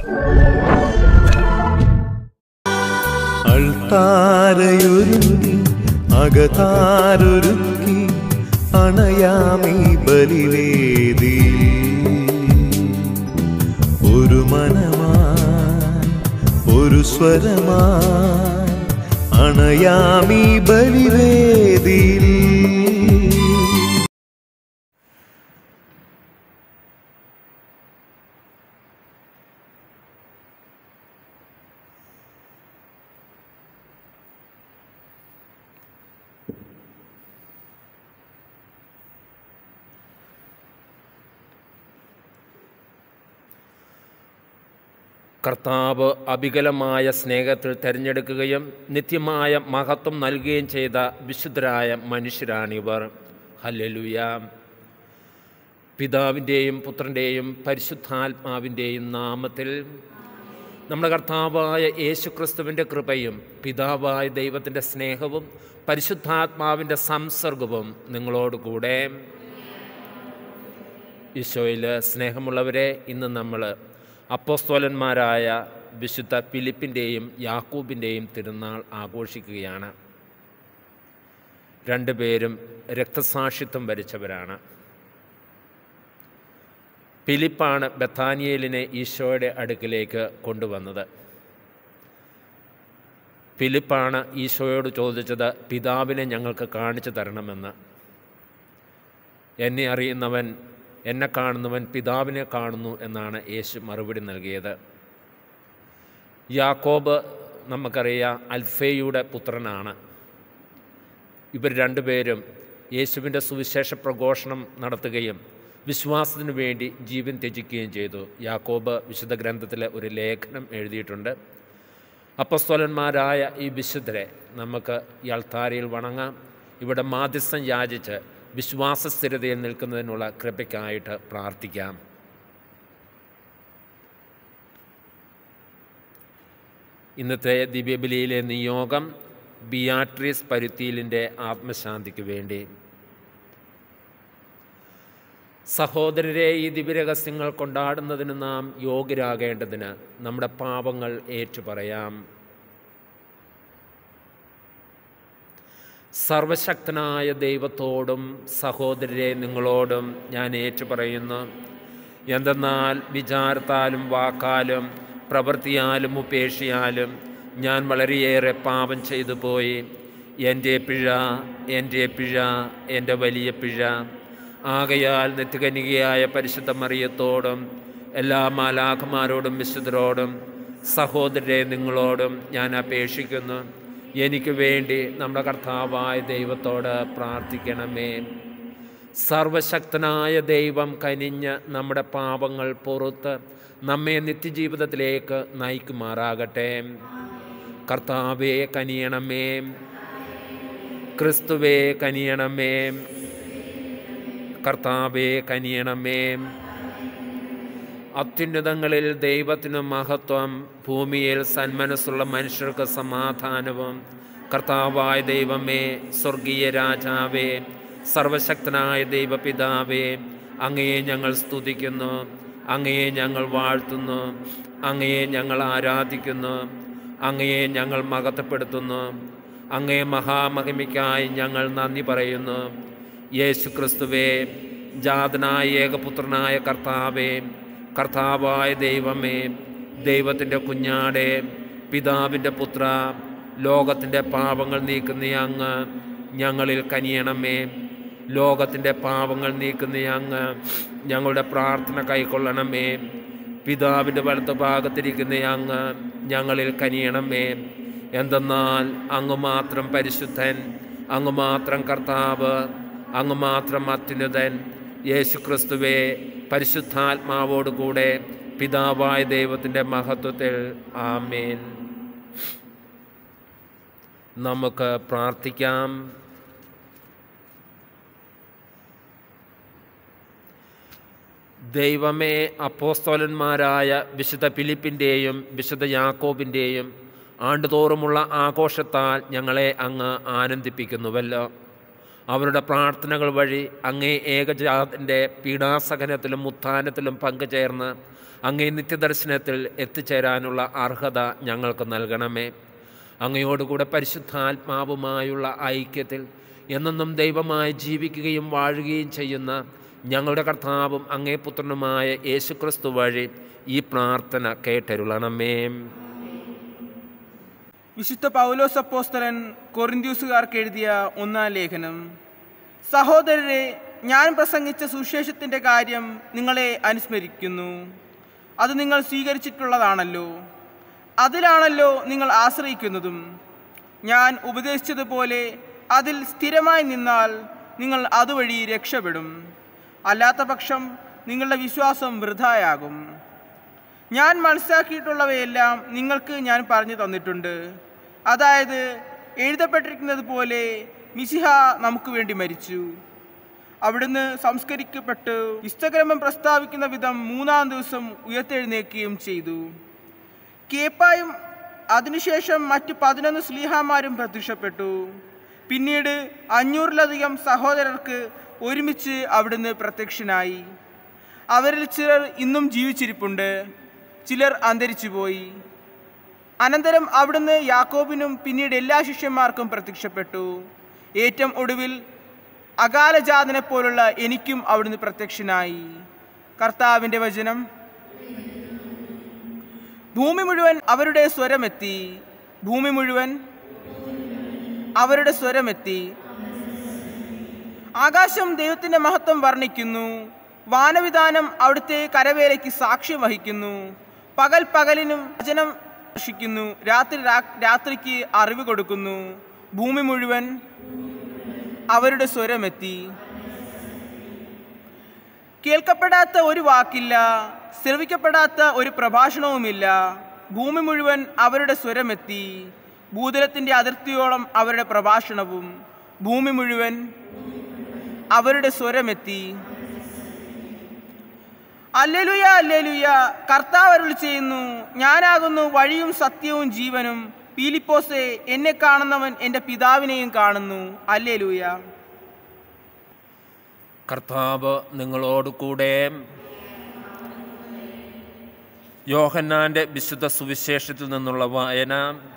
അൾത്താരയൊരുങ്ങി അകതാരൊരുക്കി അണയാമീ ബലിവേദി ഒരു മനമായി ഒരു സ്വരമായി അണയാമീ ബലിവേദിയിൽ കർത്താവ് അവികലമായ സ്നേഹത്തിൽ തിരഞ്ഞെടുക്കുകയും നിത്യമായ മഹത്വം നൽകുകയും ചെയ്ത വിശുദ്ധരായ മനുഷ്യരാണിവർ ഹല്ലേലൂയ പിതാവിൻ്റെയും പുത്രൻ്റെയും പരിശുദ്ധാത്മാവിൻ്റെയും നാമത്തിൽ നമ്മുടെ കർത്താവായ യേശുക്രിസ്തുവിൻ്റെ കൃപയും പിതാവായ ദൈവത്തിൻ്റെ സ്നേഹവും പരിശുദ്ധാത്മാവിൻ്റെ സംസർഗവും നിങ്ങളോട് കൂടെ ഈശോയിൽ സ്നേഹമുള്ളവരെ ഇന്ന് നമ്മൾ അപ്പോസ്തോലന്മാരായ വിശുദ്ധ ഫിലിപ്പിൻ്റെയും യാക്കൂബിൻ്റെയും തിരുനാൾ ആഘോഷിക്കുകയാണ് രണ്ടുപേരും രക്തസാക്ഷിത്വം വരിച്ചവരാണ് ഫിലിപ്പാണ് ബഥാനിയേലിനെ ഈശോയുടെ അടുക്കിലേക്ക് കൊണ്ടുവന്നത് ഫിലിപ്പാണ് ഈശോയോട് ചോദിച്ചത് പിതാവിനെ ഞങ്ങൾക്ക് കാണിച്ചു തരണമെന്ന് എന്നെ അറിയുന്നവൻ എന്നെ കാണുന്നവൻ പിതാവിനെ കാണുന്നു എന്നാണ് യേശു മറുപടി നൽകിയത് യാക്കോബ് നമുക്കറിയാം അൽഫേയുടെ പുത്രനാണ് ഇവർ രണ്ടുപേരും യേശുവിൻ്റെ സുവിശേഷ പ്രഘോഷണം നടത്തുകയും വിശ്വാസത്തിനു വേണ്ടി ജീവൻ ത്യജിക്കുകയും ചെയ്തു യാക്കോബ് വിശുദ്ധ ഗ്രന്ഥത്തിലെ ഒരു ലേഖനം എഴുതിയിട്ടുണ്ട് അപ്പസ്തോലന്മാരായ ഈ വിശുദ്ധരെ നമുക്ക് ഈ അൾത്താരയിൽ വണങ്ങാം ഇവിടെ മാധ്യസ്ഥം യാചിച്ച് വിശ്വാസ സ്ഥിരതയിൽ നിൽക്കുന്നതിനുള്ള കൃപയ്ക്കായിട്ട് പ്രാർത്ഥിക്കാം ഇന്നത്തെ ദിവ്യബലിയിലെ നിയോഗം ബിയാട്രീസ് പരുത്തിയിലിൻ്റെ ആത്മശാന്തിക്ക് വേണ്ടി സഹോദരരെ ഈ ദിവ്യരഹസ്യങ്ങൾ കൊണ്ടാടുന്നതിന് നാം യോഗ്യരാകേണ്ടതിന് നമ്മുടെ പാപങ്ങൾ ഏറ്റുപറയാം സർവശക്തനായ ദൈവത്തോടും സഹോദരരെ നിങ്ങളോടും ഞാൻ ഏറ്റുപറയുന്നു എന്തെന്നാൽ വിചാരത്താലും വാക്കാലും പ്രവൃത്തിയാലും ഉപേക്ഷയാലും ഞാൻ വളരെയേറെ പാപം ചെയ്തു പോയി എൻ്റെ പിഴ എൻ്റെ പിഴ എൻ്റെ വലിയ പിഴ ആകയാൽ നിത്യകനികയായ പരിശുദ്ധ മറിയത്തോടും എല്ലാ മാലാഖമാരോടും വിശുദ്ധരോടും സഹോദരരെ നിങ്ങളോടും ഞാൻ അപേക്ഷിക്കുന്നു എനിക്ക് വേണ്ടി നമ്മുടെ കർത്താവായ ദൈവത്തോട് പ്രാർത്ഥിക്കണമേ സർവശക്തനായ ദൈവം കനിഞ്ഞ് നമ്മുടെ പാപങ്ങൾ പുറത്ത് നമ്മെ നിത്യജീവിതത്തിലേക്ക് നയിക്കുമാറാകട്ടെ കർത്താവേ കനിയണമേ ക്രിസ്തുവേ കനിയണമേ കർത്താവേ കനിയണമേ അത്യുന്നതങ്ങളിൽ ദൈവത്തിന് മഹത്വം ഭൂമിയിൽ സന്മനസ്സുള്ള മനുഷ്യർക്ക് സമാധാനവും കർത്താവായ ദൈവമേ സ്വർഗീയ രാജാവേ സർവശക്തനായ ദൈവപിതാവേ അങ്ങയെ ഞങ്ങൾ സ്തുതിക്കുന്നു അങ്ങയെ ഞങ്ങൾ വാഴ്ത്തുന്നു അങ്ങയെ ഞങ്ങൾ ആരാധിക്കുന്നു അങ്ങയെ ഞങ്ങൾ മഹത്വപ്പെടുത്തുന്നു അങ്ങേ മഹാമഹിമയ്ക്കായി ഞങ്ങൾ നന്ദി പറയുന്നു യേശു ക്രിസ്തുവേ ജാതനായ ഏകപുത്രനായ കർത്താവേ കർത്താവായ ദൈവമേ ദൈവത്തിൻ്റെ കുഞ്ഞാടെ പിതാവിൻ്റെ പുത്ര ലോകത്തിൻ്റെ പാപങ്ങൾ നീക്കുന്ന അങ്ങ് ഞങ്ങളിൽ കനിയണമേ ലോകത്തിൻ്റെ പാപങ്ങൾ നീക്കുന്ന അങ്ങ് ഞങ്ങളുടെ പ്രാർത്ഥന കൈക്കൊള്ളണമേ പിതാവിൻ്റെ വലത്ത് ഭാഗത്തിരിക്കുന്ന അങ്ങ് ഞങ്ങളിൽ കനിയണമേ എന്തെന്നാൽ അങ്ങ് മാത്രം പരിശുദ്ധൻ അങ്ങ് മാത്രം കർത്താവ് അങ്ങ് മാത്രം അത്യുന്നതൻ യേശുക്രിസ്തുവെ പരിശുദ്ധാത്മാവോടുകൂടെ പിതാവായ ദൈവത്തിൻ്റെ മഹത്വത്തിൽ ആമേൻ നമുക്ക് പ്രാർത്ഥിക്കാം ദൈവമേ അപ്പോസ്തോലന്മാരായ വിശുദ്ധ ഫിലിപ്പിൻ്റെയും വിശുദ്ധ യാക്കോബിൻ്റെയും ആണ്ടുതോറുമുള്ള ആഘോഷത്താൽ ഞങ്ങളെ അങ്ങ് ആനന്ദിപ്പിക്കുന്നുവല്ലോ അവരുടെ പ്രാർത്ഥനകൾ വഴി അങ്ങേ ഏകജാതിൻ്റെ പീഡാസഹനത്തിലും ഉത്ഥാനത്തിലും പങ്കുചേർന്ന് അങ്ങേ നിത്യദർശനത്തിൽ എത്തിച്ചേരാനുള്ള അർഹത ഞങ്ങൾക്ക് നൽകണമേ അങ്ങയോടുകൂടെ പരിശുദ്ധാത്മാവുമായുള്ള ഐക്യത്തിൽ എന്നെന്നും ദൈവമായി ജീവിക്കുകയും വാഴുകയും ചെയ്യുന്ന ഞങ്ങളുടെ കർത്താവും അങ്ങേ പുത്രനുമായ യേശുക്രിസ്തു വഴി ഈ പ്രാർത്ഥന കേട്ടരുളണമേ വിശുദ്ധ പൗലോസ് അപ്പോസ്തലൻ കൊറിന്ത്യൂസുകാർക്ക് എഴുതിയ ഒന്നാം ലേഖനം സഹോദരരെ ഞാൻ പ്രസംഗിച്ച സുവിശേഷത്തിൻ്റെ കാര്യം നിങ്ങളെ അനുസ്മരിക്കുന്നു അത് നിങ്ങൾ സ്വീകരിച്ചിട്ടുള്ളതാണല്ലോ അതിലാണല്ലോ നിങ്ങൾ ആശ്രയിക്കുന്നതും ഞാൻ ഉപദേശിച്ചതുപോലെ അതിൽ സ്ഥിരമായി നിന്നാൽ നിങ്ങൾ അതുവഴി രക്ഷപ്പെടും അല്ലാത്ത പക്ഷം നിങ്ങളുടെ വിശ്വാസം വൃഥായാകും ഞാൻ മനസ്സിലാക്കിയിട്ടുള്ളവയെല്ലാം നിങ്ങൾക്ക് ഞാൻ പറഞ്ഞു തന്നിട്ടുണ്ട് അതായത് എഴുതപ്പെട്ടിരിക്കുന്നത് പോലെ മിശിഹ നമുക്ക് വേണ്ടി മരിച്ചു അവിടുന്ന് സംസ്കരിക്കപ്പെട്ട് ഇഷ്ടക്രമം പ്രസ്താവിക്കുന്ന വിധം മൂന്നാം ദിവസം ഉയർത്തെഴുന്നേൽക്കുകയും ചെയ്തു കേപ്പായും അതിനുശേഷം മറ്റ് പതിനൊന്ന് സ്ലീഹാമാരും പ്രത്യക്ഷപ്പെട്ടു പിന്നീട് അഞ്ഞൂറിലധികം സഹോദരർക്ക് ഒരുമിച്ച് അവിടുന്ന് പ്രത്യക്ഷനായി അവരിൽ ചിലർ ഇന്നും ജീവിച്ചിരിപ്പുണ്ട് ചിലർ അന്തരിച്ചുപോയി അനന്തരം അവിടുന്ന് യാക്കോബിനും പിന്നീട് എല്ലാ ശിഷ്യന്മാർക്കും പ്രത്യക്ഷപ്പെട്ടു ഏറ്റവും ഒടുവിൽ അകാലജാതനെ പോലുള്ള എനിക്കും അവിടുന്ന് പ്രത്യക്ഷനായി കർത്താവിൻ്റെ വചനം ഭൂമി മുഴുവൻ അവരുടെ സ്വരമെത്തി ഭൂമി മുഴുവൻ അവരുടെ സ്വരമെത്തി ആകാശം ദൈവത്തിന്റെ മഹത്വം വർണ്ണിക്കുന്നു വാനവിധാനം അവിടുത്തെ കരവേലയ്ക്ക് സാക്ഷ്യം വഹിക്കുന്നു പകൽ പകലിനും വചനം വർഷിക്കുന്നു രാത്രി രാ- രാത്രിക്ക് അറിവ് കൊടുക്കുന്നു ഭൂമി മുഴുവൻ അവരുടെ സ്വരമെത്തി കേൾക്കപ്പെടാത്ത ഒരു വാക്കില്ല ശ്രവിക്കപ്പെടാത്ത ഒരു പ്രഭാഷണവുമില്ല ഭൂമി മുഴുവൻ അവരുടെ സ്വരമെത്തി ഭൂതലത്തിന്റെ അതിർത്തിയോളം അവരുടെ പ്രഭാഷണവും ഭൂമി മുഴുവൻ അവരുടെ സ്വരമെത്തി അല്ലെലുയ അല്ലെലുയ കർത്താവ് അരുൾ ചെയ്യുന്നു ഞാനാകുന്നു വഴിയും സത്യവും ജീവനും പീലിപ്പോസെ എന്നെ കാണുന്നവൻ എൻ്റെ പിതാവിനെയും കാണുന്നു അല്ലെലുയ കർത്താവ് നിങ്ങളോട് കൂടെ യോഹന്നാന്റെ വിശുദ്ധ സുവിശേഷത്തിൽ നിന്നുള്ള വായന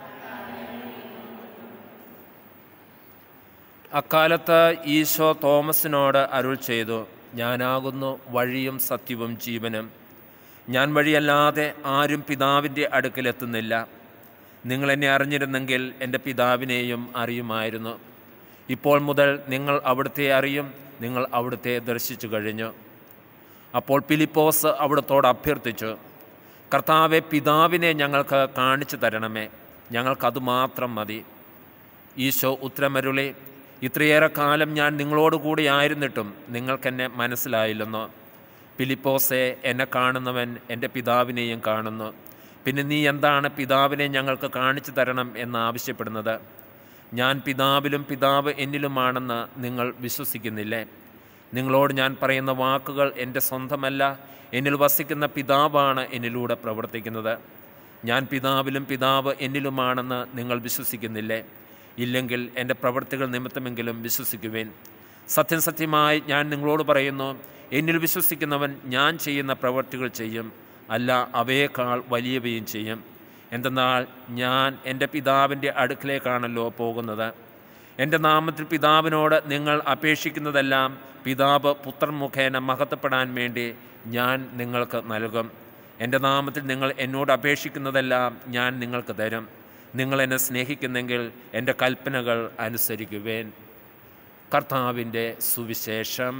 അക്കാലത്ത് ഈശോ തോമസിനോട് അരുൾ ചെയ്തു ഞാനാകുന്നു വഴിയും സത്യവും ജീവനും ഞാൻ വഴിയല്ലാതെ ആരും പിതാവിൻ്റെ അടുക്കലെത്തുന്നില്ല നിങ്ങൾ എന്നെ അറിഞ്ഞിരുന്നെങ്കിൽ എൻ്റെ പിതാവിനെയും അറിയുമായിരുന്നു ഇപ്പോൾ മുതൽ നിങ്ങൾ അവിടുത്തെ അറിയും നിങ്ങൾ അവിടുത്തെ ദർശിച്ചു കഴിഞ്ഞു അപ്പോൾ പിലിപ്പോസ് അവിടുത്തോട് അഭ്യർത്ഥിച്ചു കർത്താവെ പിതാവിനെ ഞങ്ങൾക്ക് കാണിച്ചു തരണമേ ഞങ്ങൾക്കത് മാത്രം മതി ഈശോ ഉത്തരമരുളി ഇത്രയേറെ കാലം ഞാൻ നിങ്ങളോട് കൂടി ആയിരുന്നിട്ടും നിങ്ങൾക്കെന്നെ മനസ്സിലായില്ലെന്നോ പിലിപ്പോസെ എന്നെ കാണുന്നവൻ എൻ്റെ പിതാവിനെയും കാണുന്നു പിന്നെ നീ എന്താണ് പിതാവിനെ ഞങ്ങൾക്ക് കാണിച്ചു തരണം എന്ന് ആവശ്യപ്പെടുന്നത് ഞാൻ പിതാവിലും പിതാവ് എന്നിലുമാണെന്ന് നിങ്ങൾ വിശ്വസിക്കുന്നില്ലേ നിങ്ങളോട് ഞാൻ പറയുന്ന വാക്കുകൾ എൻ്റെ സ്വന്തമല്ല എന്നിൽ വസിക്കുന്ന പിതാവാണ് എന്നിലൂടെ പ്രവർത്തിക്കുന്നത് ഞാൻ പിതാവിലും പിതാവ് എന്നിലുമാണെന്ന് നിങ്ങൾ വിശ്വസിക്കുന്നില്ലേ ഇല്ലെങ്കിൽ എൻ്റെ പ്രവൃത്തികൾ നിമിത്തമെങ്കിലും വിശ്വസിക്കുവേൻ സത്യം സത്യമായി ഞാൻ നിങ്ങളോട് പറയുന്നു എന്നിൽ വിശ്വസിക്കുന്നവൻ ഞാൻ ചെയ്യുന്ന പ്രവൃത്തികൾ ചെയ്യും അല്ല അവയേക്കാൾ വലിയവയും ചെയ്യും എന്തെന്നാൽ ഞാൻ എൻ്റെ പിതാവിൻ്റെ അടുക്കിലേക്കാണല്ലോ പോകുന്നത് എൻ്റെ നാമത്തിൽ പിതാവിനോട് നിങ്ങൾ അപേക്ഷിക്കുന്നതെല്ലാം പിതാവ് പുത്രൻ മുഖേന മഹത്വപ്പെടാൻ വേണ്ടി ഞാൻ നിങ്ങൾക്ക് നൽകും എൻ്റെ നാമത്തിൽ നിങ്ങൾ എന്നോട് അപേക്ഷിക്കുന്നതെല്ലാം ഞാൻ നിങ്ങൾക്ക് തരും നിങ്ങൾ എന്നെ സ്നേഹിക്കുന്നെങ്കിൽ എൻ്റെ കൽപ്പനകൾ അനുസരിക്കുവേൻ കർത്താവിൻ്റെ സുവിശേഷം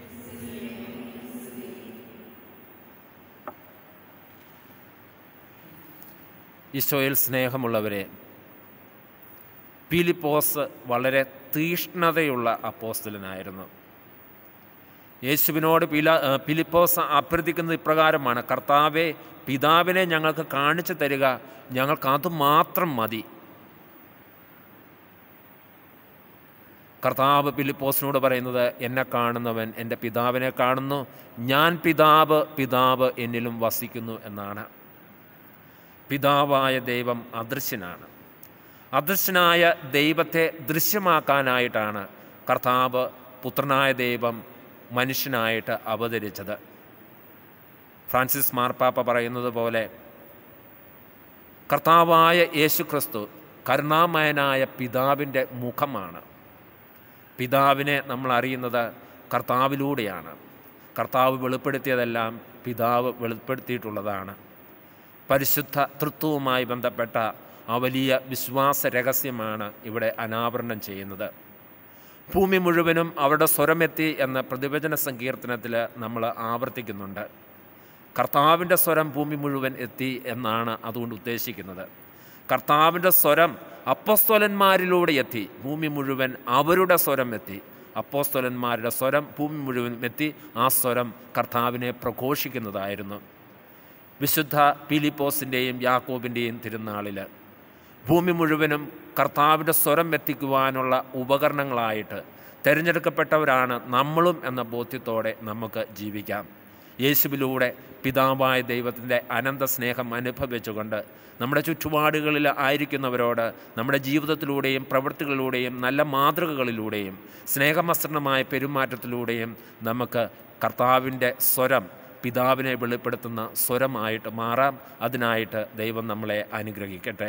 ഈശോയിൽ സ്നേഹമുള്ളവരെ പീലിപ്പോസ് വളരെ തീഷ്ണതയുള്ള അപ്പോസ്തലനായിരുന്നു യേശുവിനോട് പില ആ, ഫിലിപ്പോസ് അഭ്യർത്ഥിക്കുന്നത് ഇപ്രകാരമാണ് കർത്താവെ പിതാവിനെ ഞങ്ങൾക്ക് കാണിച്ചു തരിക ഞങ്ങൾക്ക് അത് മാത്രം മതി കർത്താവ് ഫിലിപ്പോസിനോട് പറയുന്നത് എന്നെ കാണുന്നവൻ എൻ്റെ പിതാവിനെ കാണുന്നു ഞാൻ പിതാവ് പിതാവ് എന്നിലും വസിക്കുന്നു എന്നാണ് പിതാവായ ദൈവം അദൃശ്യനാണ് അദൃശ്യനായ ദൈവത്തെ ദൃശ്യമാക്കാനായിട്ടാണ് കർത്താവ് പുത്രനായ ദൈവം മനുഷ്യനായിട്ട് അവതരിച്ചത് ഫ്രാൻസിസ് മാർപ്പാപ്പ പറയുന്നത് പോലെ കർത്താവായ യേശു ക്രിസ്തു കരുണാമയനായ പിതാവിൻ്റെ മുഖമാണ് പിതാവിനെ നമ്മൾ അറിയുന്നത് കർത്താവിലൂടെയാണ് കർത്താവ് വെളിപ്പെടുത്തിയതെല്ലാം പിതാവ് വെളിപ്പെടുത്തിയിട്ടുള്ളതാണ് പരിശുദ്ധ തൃത്വവുമായി ബന്ധപ്പെട്ട ആ വലിയ വിശ്വാസ രഹസ്യമാണ് ഇവിടെ അനാവരണം ചെയ്യുന്നത് ഭൂമി മുഴുവനും അവരുടെ സ്വരമെത്തി എന്ന പ്രതിവചന സങ്കീർത്തനത്തിൽ നമ്മൾ ആവർത്തിക്കുന്നുണ്ട് കർത്താവിൻ്റെ സ്വരം ഭൂമി മുഴുവൻ എത്തി എന്നാണ് അതുകൊണ്ട് ഉദ്ദേശിക്കുന്നത് കർത്താവിൻ്റെ സ്വരം അപ്പസ്തോലന്മാരിലൂടെ എത്തി ഭൂമി മുഴുവൻ അവരുടെ സ്വരം എത്തി അപ്പോസ്തോലന്മാരുടെ സ്വരം ഭൂമി മുഴുവൻ എത്തി ആ സ്വരം കർത്താവിനെ പ്രഘോഷിക്കുന്നതായിരുന്നു വിശുദ്ധ പീലിപ്പോസിൻ്റെയും യാക്കോബിൻ്റെയും തിരുനാളിൽ ഭൂമി മുഴുവനും കർത്താവിൻ്റെ സ്വരം എത്തിക്കുവാനുള്ള ഉപകരണങ്ങളായിട്ട് തിരഞ്ഞെടുക്കപ്പെട്ടവരാണ് നമ്മളും എന്ന ബോധ്യത്തോടെ നമുക്ക് ജീവിക്കാം യേശുവിലൂടെ പിതാവായ ദൈവത്തിൻ്റെ അനന്ത സ്നേഹം അനുഭവിച്ചുകൊണ്ട് നമ്മുടെ ചുറ്റുപാടുകളിൽ ആയിരിക്കുന്നവരോട് നമ്മുടെ ജീവിതത്തിലൂടെയും പ്രവൃത്തികളിലൂടെയും നല്ല മാതൃകകളിലൂടെയും സ്നേഹമസൃണമായ പെരുമാറ്റത്തിലൂടെയും നമുക്ക് കർത്താവിൻ്റെ സ്വരം പിതാവിനെ വെളിപ്പെടുത്തുന്ന സ്വരമായിട്ട് മാറാം അതിനായിട്ട് ദൈവം നമ്മളെ അനുഗ്രഹിക്കട്ടെ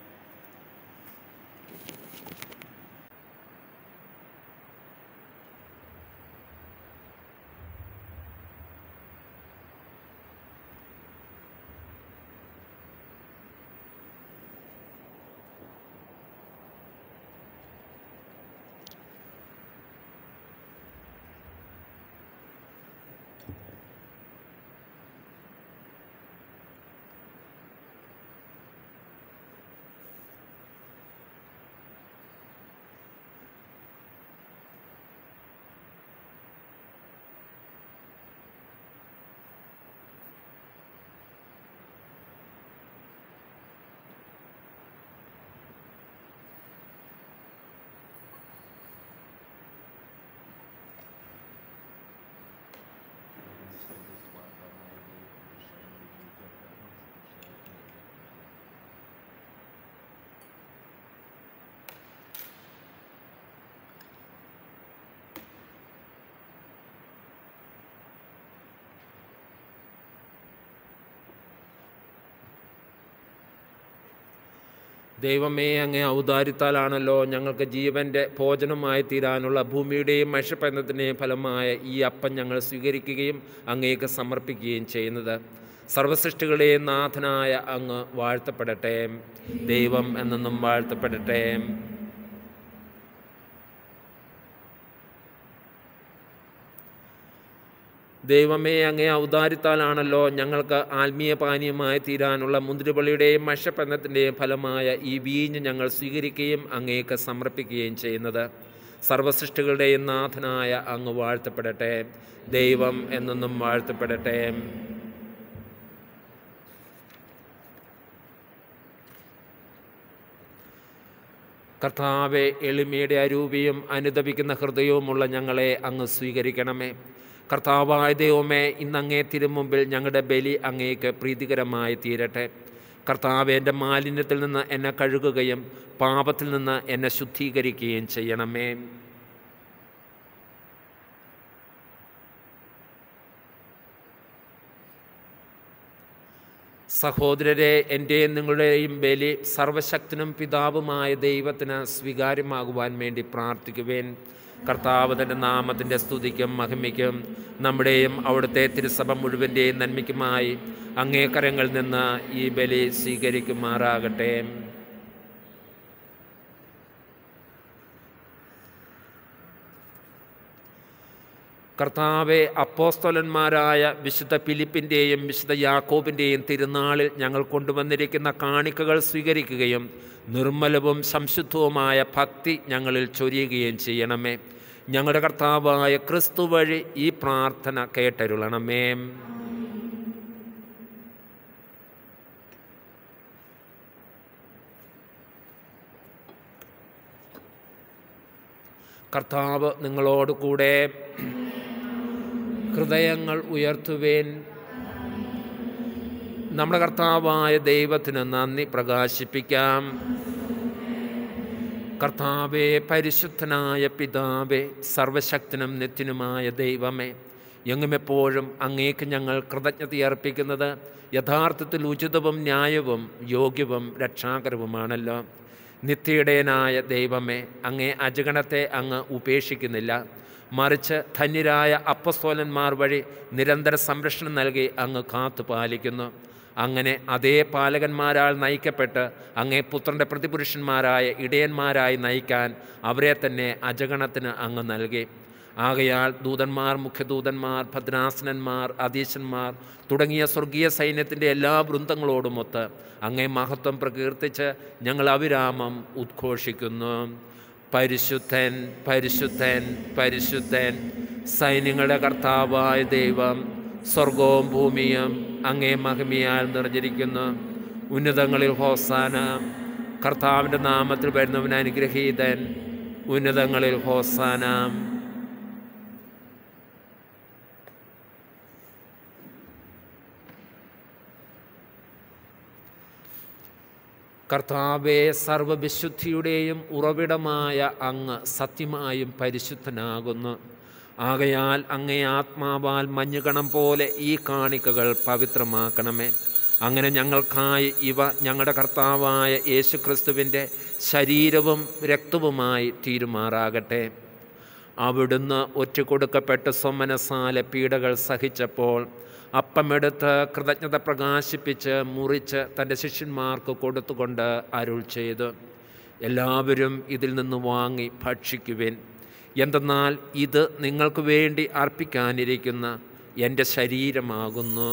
ദൈവമേ അങ്ങേ ഔദാര്യത്താലാണല്ലോ ഞങ്ങൾക്ക് ജീവൻ്റെ ഭോജനമായി തീരാനുള്ള ഭൂമിയുടെയും മനുഷ്യപ്രയത്നത്തിൻ്റെയും ഫലമായ ഈ അപ്പം ഞങ്ങൾ സ്വീകരിക്കുകയും അങ്ങേക്ക് സമർപ്പിക്കുകയും ചെയ്യുന്നത് സർവസൃഷ്ടികളുടെയും നാഥനായ അങ്ങ് വാഴ്ത്തപ്പെടട്ടെ ദൈവം എന്നെന്നും വാഴ്ത്തപ്പെടട്ടെ ദൈവമേ അങ്ങേ ഔദാര്യത്താലാണല്ലോ ഞങ്ങൾക്ക് ആത്മീയ പാനീയമായി തീരാനുള്ള മുന്തിരിപ്പള്ളിയുടെയും മഷപ്പെണ്ണത്തിൻ്റെയും ഫലമായ ഈ വീഞ്ഞ് ഞങ്ങൾ സ്വീകരിക്കുകയും അങ്ങേക്ക് സമർപ്പിക്കുകയും ചെയ്യുന്നത് സർവസൃഷ്ടികളുടെയും നാഥനായ അങ്ങ് വാഴ്ത്തപ്പെടട്ടെ ദൈവം എന്നെന്നും വാഴ്ത്തപ്പെടട്ടെ കർത്താവെ എളിമയുടെ അരൂപിയും അനുദപിക്കുന്ന ഹൃദയവുമുള്ള ഞങ്ങളെ അങ്ങ് സ്വീകരിക്കണമേ കർത്താവായ ദൈവമേ ഇന്ന് അങ്ങേ തിരുമുമ്പിൽ ഞങ്ങളുടെ ബലി അങ്ങേക്ക് പ്രീതികരമായി തീരട്ടെ കർത്താവ് എൻ്റെ മാലിന്യത്തിൽ നിന്ന് എന്നെ കഴുകുകയും പാപത്തിൽ നിന്ന് എന്നെ ശുദ്ധീകരിക്കുകയും ചെയ്യണമേ സഹോദരരെ എൻ്റെയും നിങ്ങളുടെയും ബലി സർവശക്തനും പിതാവുമായ ദൈവത്തിന് സ്വീകാര്യമാകുവാൻ വേണ്ടി പ്രാർത്ഥിക്കുവേൻ കർത്താവ് തൻ്റെ നാമത്തിൻ്റെ സ്തുതിക്കും മഹിമയ്ക്കും നമ്മുടെയും അവിടുത്തെ തിരുസഭ മുഴുവൻ്റെയും നന്മയ്ക്കുമായി അങ്ങേക്കരങ്ങളിൽ നിന്ന് ഈ ബലി സ്വീകരിക്കുമാറാകട്ടെ കർത്താവെ അപ്പോസ്തലന്മാരായ വിശുദ്ധ ഫിലിപ്പിൻ്റെയും വിശുദ്ധ യാക്കോബിൻ്റെയും തിരുനാളിൽ ഞങ്ങൾ കൊണ്ടുവന്നിരിക്കുന്ന കാണിക്കകൾ സ്വീകരിക്കുകയും നിർമ്മലവും സംശുദ്ധവുമായ ഭക്തി ഞങ്ങളിൽ ചൊരിയുകയും ചെയ്യണമേ ഞങ്ങളുടെ കർത്താവായ ക്രിസ്തു വഴി ഈ പ്രാർത്ഥന കേട്ടരുളണമേ കർത്താവ് നിങ്ങളോട് കൂടെ ഹൃദയങ്ങൾ ഉയർത്തുവേൻ നമ്മുടെ കർത്താവായ ദൈവത്തിന് നന്ദി പ്രകാശിപ്പിക്കാം കർത്താവെ പരിശുദ്ധനായ പിതാവെ സർവശക്തനും നിത്യനുമായ ദൈവമേ എങ്ങും എപ്പോഴും അങ്ങേക്ക് ഞങ്ങൾ കൃതജ്ഞതയർപ്പിക്കുന്നത് യഥാർത്ഥത്തിൽ ഉചിതവും ന്യായവും യോഗ്യവും രക്ഷാകരവുമാണല്ലോ നിത്യയുടേനായ ദൈവമേ അങ്ങേ അജഗണത്തെ അങ്ങ് ഉപേക്ഷിക്കുന്നില്ല മറിച്ച് ധന്യരായ അപ്പസ്തോലന്മാർ വഴി നിരന്തര സംരക്ഷണം നൽകി അങ്ങ് കാത്തു പാലിക്കുന്നു അങ്ങനെ അതേ പാലകന്മാരാൽ നയിക്കപ്പെട്ട് അങ്ങേ പുത്രൻ്റെ പ്രതിപുരുഷന്മാരായ ഇടയന്മാരായി നയിക്കാൻ അവരെ തന്നെ അജഗണത്തിന് അങ്ങ് നൽകി ആകയാൽ ദൂതന്മാർ മുഖ്യദൂതന്മാർ ഭദ്രാസനന്മാർ അധീശന്മാർ തുടങ്ങിയ സ്വർഗീയ സൈന്യത്തിൻ്റെ എല്ലാ വൃന്ദങ്ങളോടുമൊത്ത് അങ്ങേ മഹത്വം പ്രകീർത്തിച്ച് ഞങ്ങൾ അവിരാമം ഉദ്ഘോഷിക്കുന്നു പരിശുദ്ധൻ പരിശുദ്ധൻ പരിശുദ്ധൻ സൈന്യങ്ങളുടെ കർത്താവായ ദൈവം സ്വർഗവും ഭൂമിയും അങ്ങേ മഹിമയാൽ നിറഞ്ഞിരിക്കുന്നു ഉന്നതങ്ങളിൽ ഹോസാന കർത്താവിൻ്റെ നാമത്തിൽ വരുന്നവൻ അനുഗ്രഹീതൻ ഉന്നതങ്ങളിൽ ഹോസാന കർത്താവെ സർവവിശുദ്ധിയുടെയും ഉറവിടമായ അങ്ങ് സത്യമായും പരിശുദ്ധനാകുന്നു ആകയാൽ അങ്ങേ ആത്മാവാൽ മഞ്ഞുകണം പോലെ ഈ കാണിക്കകൾ പവിത്രമാക്കണമേ അങ്ങനെ ഞങ്ങൾക്കായി ഇവ ഞങ്ങളുടെ കർത്താവായ യേശുക്രിസ്തുവിൻ്റെ ശരീരവും രക്തവുമായി തീരുമാറാകട്ടെ അവിടുന്ന് ഒറ്റക്കൊടുക്കപ്പെട്ട് സ്വമനസാലെ പീഡകൾ സഹിച്ചപ്പോൾ അപ്പമെടുത്ത് കൃതജ്ഞത പ്രകാശിപ്പിച്ച് മുറിച്ച് തൻ്റെ ശിഷ്യന്മാർക്ക് കൊടുത്തുകൊണ്ട് അരുൾ ചെയ്തു എല്ലാവരും ഇതിൽ നിന്ന് വാങ്ങി ഭക്ഷിക്കുവിൻ എന്തെന്നാൽ ഇത് നിങ്ങൾക്ക് വേണ്ടി അർപ്പിക്കാനിരിക്കുന്ന എൻ്റെ ശരീരമാകുന്നു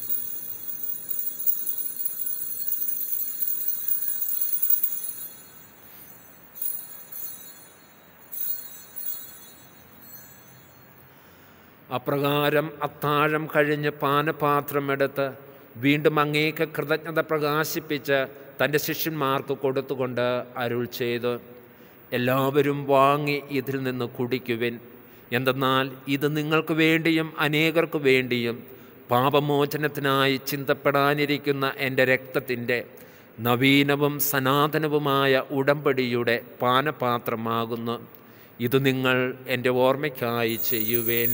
അപ്രകാരം അത്താഴം കഴിഞ്ഞ് പാനപാത്രമെടുത്ത് വീണ്ടും അങ്ങേക്ക് കൃതജ്ഞത പ്രകാശിപ്പിച്ച് തൻ്റെ ശിഷ്യന്മാർക്ക് കൊടുത്തുകൊണ്ട് അരുൾ ചെയ്തു എല്ലാവരും വാങ്ങി ഇതിൽ നിന്ന് കുടിക്കുവിൻ എന്തെന്നാൽ ഇത് നിങ്ങൾക്ക് വേണ്ടിയും അനേകർക്ക് വേണ്ടിയും പാപമോചനത്തിനായി ചിന്തപ്പെടാനിരിക്കുന്ന എൻ്റെ രക്തത്തിൻ്റെ നവീനവും സനാതനവുമായ ഉടമ്പടിയുടെ പാനപാത്രമാകുന്നു ഇത് നിങ്ങൾ എൻ്റെ ഓർമ്മയ്ക്കായി ചെയ്യുവേൻ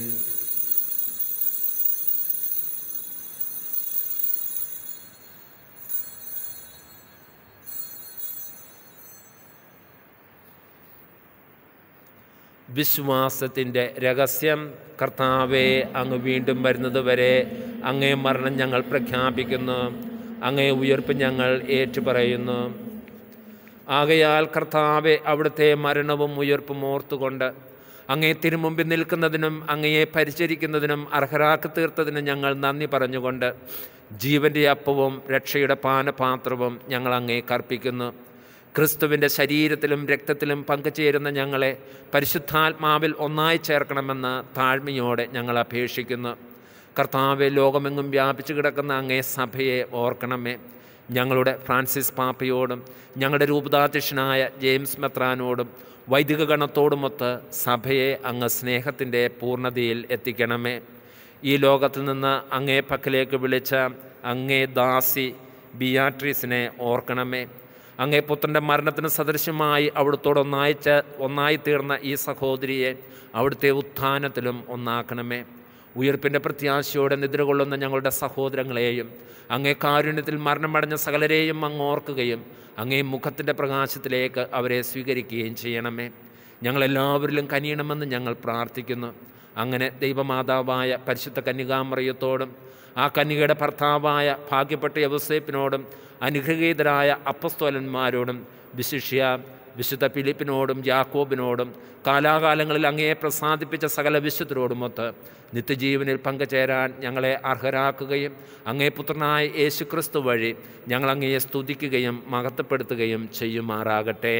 വിശ്വാസത്തിൻ്റെ രഹസ്യം കർത്താവെ അങ്ങ് വീണ്ടും വരുന്നത് വരെ അങ്ങേ മരണം ഞങ്ങൾ പ്രഖ്യാപിക്കുന്നു അങ്ങേ ഉയർപ്പ് ഞങ്ങൾ ഏറ്റുപറയുന്നു ആകയാൽ കർത്താവെ അവിടുത്തെ മരണവും ഉയർപ്പും ഓർത്തുകൊണ്ട് അങ്ങേ തിരുമുമ്പിൽ നിൽക്കുന്നതിനും അങ്ങയെ പരിചരിക്കുന്നതിനും അർഹരാക്കി തീർത്തതിനും ഞങ്ങൾ നന്ദി പറഞ്ഞുകൊണ്ട് ജീവൻ്റെ അപ്പവും രക്ഷയുടെ പാനപാത്രവും ഞങ്ങൾ അങ്ങേ കർപ്പിക്കുന്നു ക്രിസ്തുവിൻ്റെ ശരീരത്തിലും രക്തത്തിലും പങ്കുചേരുന്ന ഞങ്ങളെ പരിശുദ്ധാത്മാവിൽ ഒന്നായി ചേർക്കണമെന്ന് താഴ്മയോടെ ഞങ്ങൾ അപേക്ഷിക്കുന്നു കർത്താവെ ലോകമെങ്ങും വ്യാപിച്ചു കിടക്കുന്ന അങ്ങേ സഭയെ ഓർക്കണമേ ഞങ്ങളുടെ ഫ്രാൻസിസ് പാപ്പയോടും ഞങ്ങളുടെ രൂപതാധ്യക്ഷനായ ജെയിംസ് മെത്രാനോടും വൈദിക ഗണത്തോടുമൊത്ത് സഭയെ അങ്ങ് സ്നേഹത്തിൻ്റെ പൂർണ്ണതയിൽ എത്തിക്കണമേ ഈ ലോകത്തിൽ നിന്ന് അങ്ങേ പക്കലേക്ക് വിളിച്ച അങ്ങേ ദാസി ബിയാട്രീസിനെ ഓർക്കണമേ അങ്ങേ പുത്രൻ്റെ മരണത്തിന് സദൃശ്യമായി അവിടുത്തോട് ഒന്നായിച്ച ഒന്നായി തീർന്ന ഈ സഹോദരിയെ അവിടുത്തെ ഉത്ഥാനത്തിലും ഒന്നാക്കണമേ ഉയർപ്പിൻ്റെ പ്രത്യാശയോടെ നിദ്ര കൊള്ളുന്ന ഞങ്ങളുടെ സഹോദരങ്ങളെയും അങ്ങേ കാരുണ്യത്തിൽ മരണമടഞ്ഞ സകലരെയും അങ്ങ് ഓർക്കുകയും അങ്ങേ മുഖത്തിൻ്റെ പ്രകാശത്തിലേക്ക് അവരെ സ്വീകരിക്കുകയും ചെയ്യണമേ ഞങ്ങളെല്ലാവരിലും കനിയണമെന്ന് ഞങ്ങൾ പ്രാർത്ഥിക്കുന്നു അങ്ങനെ ദൈവമാതാവായ പരിശുദ്ധ കന്യകാമറിയത്തോടും ആ കന്യകയുടെ ഭർത്താവായ ഭാഗ്യപ്പെട്ട യവസേപ്പിനോടും അനുഗ്രഹീതരായ അപ്പസ്തോലന്മാരോടും വിശിഷ്യ വിശുദ്ധ ഫിലിപ്പിനോടും യാക്കോബിനോടും കാലാകാലങ്ങളിൽ അങ്ങയെ പ്രസാദിപ്പിച്ച സകല വിശുദ്ധരോടുമൊത്ത് നിത്യജീവനിൽ പങ്കുചേരാൻ ഞങ്ങളെ അർഹരാക്കുകയും അങ്ങേ പുത്രനായ യേശുക്രിസ്തു വഴി ഞങ്ങൾ അങ്ങയെ സ്തുതിക്കുകയും മഹത്വപ്പെടുത്തുകയും ചെയ്യുമാറാകട്ടെ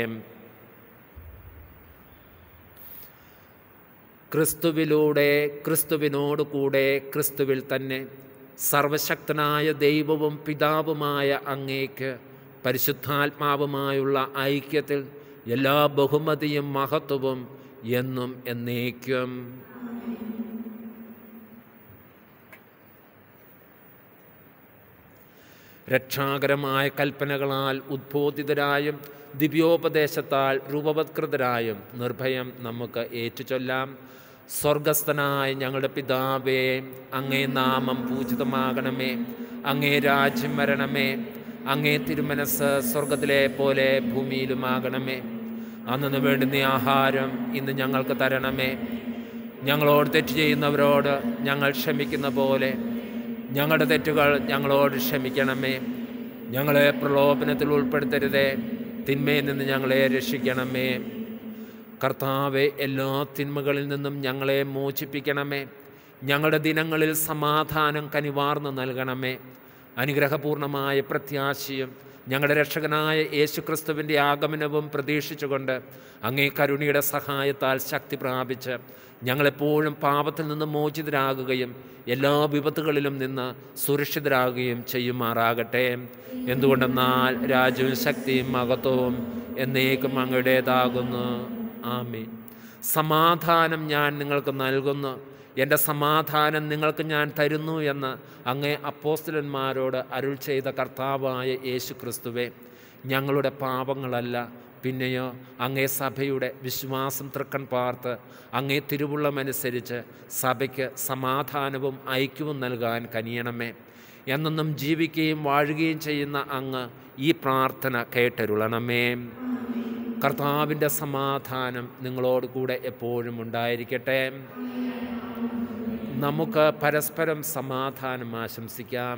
ക്രിസ്തുവിലൂടെ ക്രിസ്തുവിനോട് കൂടെ ക്രിസ്തുവിൽ തന്നെ സർവശക്തനായ ദൈവവും പിതാവുമായ അങ്ങേക്ക് പരിശുദ്ധാത്മാവുമായുള്ള ഐക്യത്തിൽ എല്ലാ ബഹുമതിയും മഹത്വവും എന്നും എന്നേക്കും രക്ഷാകരമായ കൽപ്പനകളാൽ ഉദ്ബോധിതരായും ദിവ്യോപദേശത്താൽ രൂപവത്കൃതരായും നിർഭയം നമുക്ക് ഏറ്റുചൊല്ലാം സ്വർഗസ്ഥനായ ഞങ്ങളുടെ പിതാവേ അങ്ങേ നാമം പൂജിതമാകണമേ അങ്ങേ രാജ്യം വരണമേ അങ്ങേ തിരുമനസ് സ്വർഗത്തിലെ പോലെ ഭൂമിയിലുമാകണമേ അന്നു വേണ്ടുന്ന ആഹാരം ഇന്ന് ഞങ്ങൾക്ക് തരണമേ ഞങ്ങളോട് തെറ്റ് ചെയ്യുന്നവരോട് ഞങ്ങൾ ക്ഷമിക്കുന്ന പോലെ ഞങ്ങളുടെ തെറ്റുകൾ ഞങ്ങളോട് ക്ഷമിക്കണമേ ഞങ്ങളെ പ്രലോഭനത്തിൽ ഉൾപ്പെടുത്തരുതേ തിന്മയിൽ നിന്ന് ഞങ്ങളെ രക്ഷിക്കണമേ കർത്താവെ എല്ലാ തിന്മകളിൽ നിന്നും ഞങ്ങളെ മോചിപ്പിക്കണമേ ഞങ്ങളുടെ ദിനങ്ങളിൽ സമാധാനം കനിവാർന്ന് നൽകണമേ അനുഗ്രഹപൂർണമായ പ്രത്യാശയും ഞങ്ങളുടെ രക്ഷകനായ യേശുക്രിസ്തുവിൻ്റെ ആഗമനവും പ്രതീക്ഷിച്ചുകൊണ്ട് അങ്ങേ കരുണയുടെ സഹായത്താൽ ശക്തി പ്രാപിച്ച് ഞങ്ങളെപ്പോഴും പാപത്തിൽ നിന്ന് മോചിതരാകുകയും എല്ലാ വിപത്തുകളിലും നിന്ന് സുരക്ഷിതരാകുകയും ചെയ്യുമാറാകട്ടെ എന്തുകൊണ്ടെന്നാൽ രാജ്യവും ശക്തിയും മഹത്വവും എന്നേക്കും അങ്ങയുടേതാകുന്നു ആമേ സമാധാനം ഞാൻ നിങ്ങൾക്ക് നൽകുന്നു എൻ്റെ സമാധാനം നിങ്ങൾക്ക് ഞാൻ തരുന്നു എന്ന് അങ്ങേ അപ്പോസ്തലന്മാരോട് അരുൾ ചെയ്ത കർത്താവായ യേശു ക്രിസ്തുവെ ഞങ്ങളുടെ പാപങ്ങളല്ല പിന്നെയോ അങ്ങേ സഭയുടെ വിശ്വാസം തൃക്കൺ പാർത്ത് അങ്ങേ തിരുവുള്ളമനുസരിച്ച് സഭയ്ക്ക് സമാധാനവും ഐക്യവും നൽകാൻ കനിയണമേ എന്നെന്നും ജീവിക്കുകയും വാഴുകയും ചെയ്യുന്ന അങ്ങ് ഈ പ്രാർത്ഥന കേട്ടരുളണമേ കർത്താവിൻ്റെ സമാധാനം നിങ്ങളോട് കൂടെ എപ്പോഴും ഉണ്ടായിരിക്കട്ടെ നമുക്ക് പരസ്പരം സമാധാനം ആശംസിക്കാം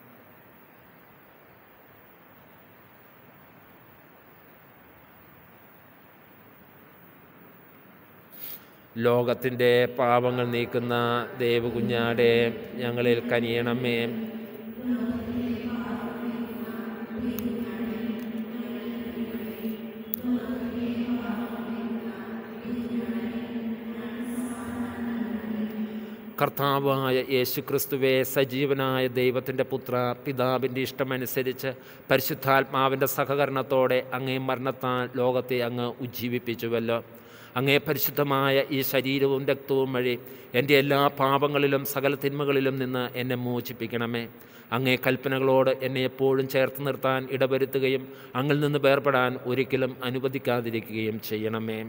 ലോകത്തിൻ്റെ പാപങ്ങൾ നീക്കുന്ന ദേവകുഞ്ഞാടെ ഞങ്ങളിൽ കനിയണമേ കർത്താവായ യേശുക്രിസ്തുവെ സജീവനായ ദൈവത്തിൻ്റെ പുത്ര പിതാവിൻ്റെ ഇഷ്ടമനുസരിച്ച് പരിശുദ്ധാത്മാവിൻ്റെ സഹകരണത്തോടെ അങ്ങേ മരണത്താൽ ലോകത്തെ അങ്ങ് ഉജ്ജീവിപ്പിച്ചുവല്ലോ അങ്ങേ പരിശുദ്ധമായ ഈ ശരീരവും രക്തവും വഴി എൻ്റെ എല്ലാ പാപങ്ങളിലും സകല തിന്മകളിലും നിന്ന് എന്നെ മോചിപ്പിക്കണമേ അങ്ങേ കൽപ്പനകളോട് എന്നെ എപ്പോഴും ചേർത്ത് നിർത്താൻ ഇടവരുത്തുകയും അങ്ങിൽ നിന്ന് വേർപെടാൻ ഒരിക്കലും അനുവദിക്കാതിരിക്കുകയും ചെയ്യണമേ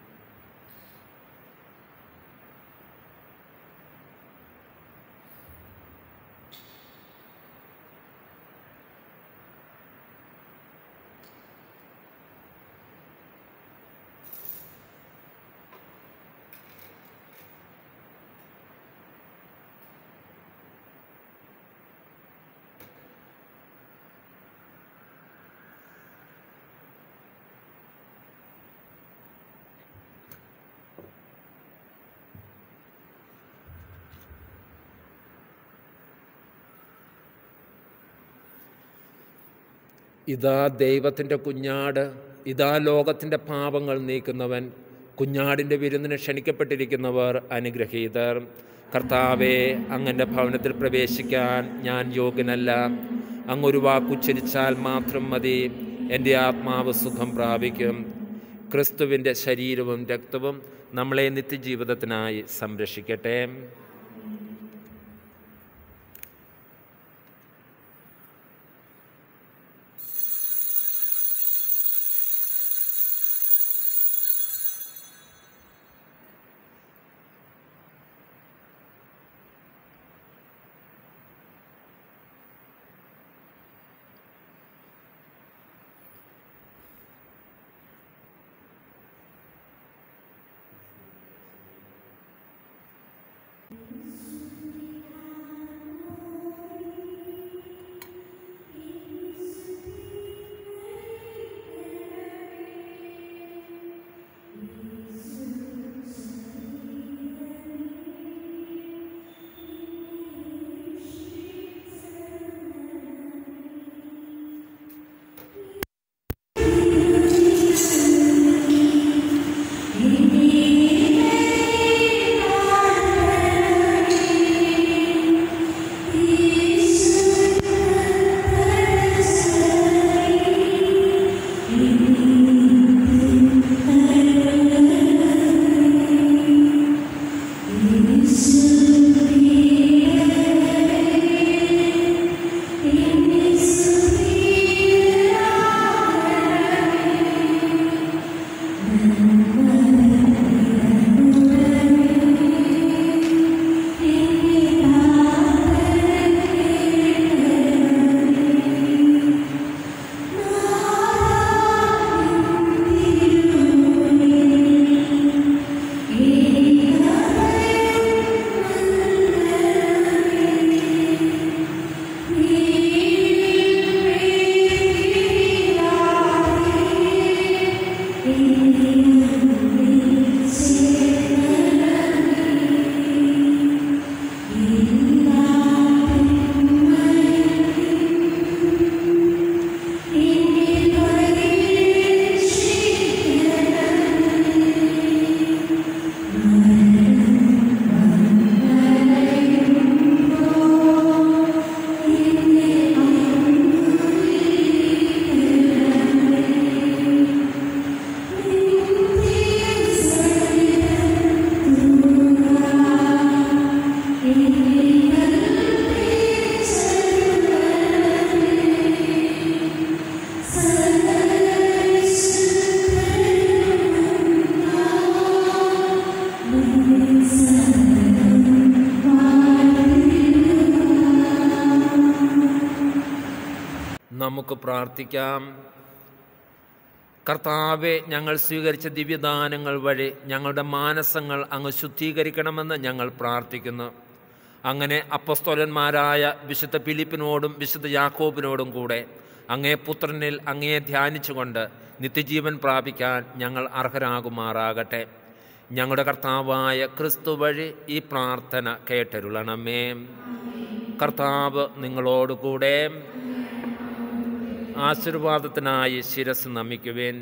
ഇതാ ദൈവത്തിൻ്റെ കുഞ്ഞാട് ഇതാ ലോകത്തിൻ്റെ പാപങ്ങൾ നീക്കുന്നവൻ കുഞ്ഞാടിൻ്റെ വിരുന്നിന് ക്ഷണിക്കപ്പെട്ടിരിക്കുന്നവർ അനുഗ്രഹീതർ കർത്താവെ അങ്ങൻ്റെ ഭവനത്തിൽ പ്രവേശിക്കാൻ ഞാൻ യോഗ്യനല്ല അങ്ങൊരു വാക്കുച്ചരിച്ചാൽ മാത്രം മതി എൻ്റെ ആത്മാവ് സുഖം പ്രാപിക്കും ക്രിസ്തുവിൻ്റെ ശരീരവും രക്തവും നമ്മളെ നിത്യജീവിതത്തിനായി സംരക്ഷിക്കട്ടെ നമുക്ക് പ്രാർത്ഥിക്കാം കർത്താവെ ഞങ്ങൾ സ്വീകരിച്ച ദിവ്യദാനങ്ങൾ വഴി ഞങ്ങളുടെ മാനസങ്ങൾ അങ്ങ് ശുദ്ധീകരിക്കണമെന്ന് ഞങ്ങൾ പ്രാർത്ഥിക്കുന്നു അങ്ങനെ അപ്പസ്തോലന്മാരായ വിശുദ്ധ ഫിലിപ്പിനോടും വിശുദ്ധ യാക്കോബിനോടും കൂടെ അങ്ങേ പുത്രനിൽ അങ്ങയെ ധ്യാനിച്ചുകൊണ്ട് നിത്യജീവൻ പ്രാപിക്കാൻ ഞങ്ങൾ അർഹരാകുമാറാകട്ടെ ഞങ്ങളുടെ കർത്താവായ ക്രിസ്തു വഴി ഈ പ്രാർത്ഥന കേട്ടരുളണമേ കർത്താവ് നിങ്ങളോടുകൂടെ ആശീർവാദത്തിനായി ശിരസ് നമിക്കുവേൻ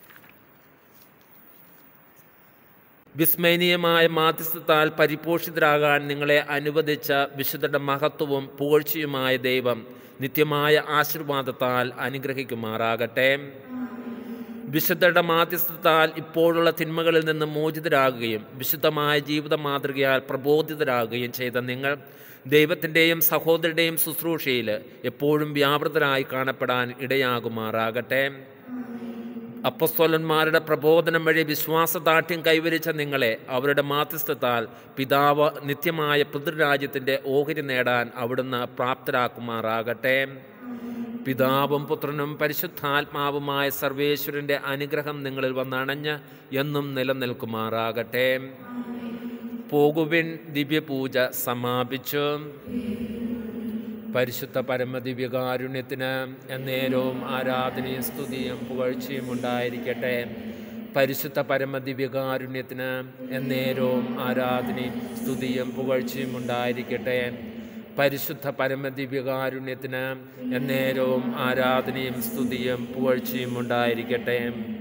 വിസ്മയനീയമായ മാധ്യസ്ഥത്താൽ പരിപോഷിതരാകാൻ നിങ്ങളെ അനുവദിച്ച വിശുദ്ധയുടെ മഹത്വവും പുകഴ്ചയുമായ ദൈവം നിത്യമായ ആശീർവാദത്താൽ അനുഗ്രഹിക്കുമാറാകട്ടെ വിശുദ്ധയുടെ മാധ്യസ്ഥത്താൽ ഇപ്പോഴുള്ള തിന്മകളിൽ നിന്ന് മോചിതരാകുകയും വിശുദ്ധമായ ജീവിത മാതൃകയാൽ പ്രബോധിതരാകുകയും ചെയ്ത നിങ്ങൾ ദൈവത്തിൻ്റെയും സഹോദരൻ്റെയും ശുശ്രൂഷയിൽ എപ്പോഴും വ്യാപൃതരായി കാണപ്പെടാൻ ഇടയാകുമാറാകട്ടെ അപ്പസ്തോലന്മാരുടെ പ്രബോധനം വഴി വിശ്വാസദാഠ്യം കൈവരിച്ച നിങ്ങളെ അവരുടെ മാധ്യസ്ഥത്താൽ പിതാവ് നിത്യമായ പിതൃരാജ്യത്തിൻ്റെ ഓഹരി നേടാൻ അവിടുന്ന് പ്രാപ്തരാക്കുമാറാകട്ടെ പിതാവും പുത്രനും പരിശുദ്ധാത്മാവുമായ സർവേശ്വരൻ്റെ അനുഗ്രഹം നിങ്ങളിൽ വന്നണഞ്ഞ് എന്നും നിലനിൽക്കുമാറാകട്ടെ പോകുവിൻ ദിവ്യപൂജ സമാപിച്ചു പരിശുദ്ധ പരമദിവ്യകാരുണ്യത്തിന് എന്നേരവും ആരാധനയും സ്തുതിയും പുകഴ്ചയും ഉണ്ടായിരിക്കട്ടെ പരിശുദ്ധ പരമദിവ്യകാരുണ്യത്തിന് എന്നേരവും ആരാധനയും സ്തുതിയും പുകഴ്ചയും ഉണ്ടായിരിക്കട്ടെ പരിശുദ്ധ പരമദിവ്യകാരുണ്യത്തിന് എന്നേരവും ആരാധനയും സ്തുതിയും പുകഴ്ചയും ഉണ്ടായിരിക്കട്ടെ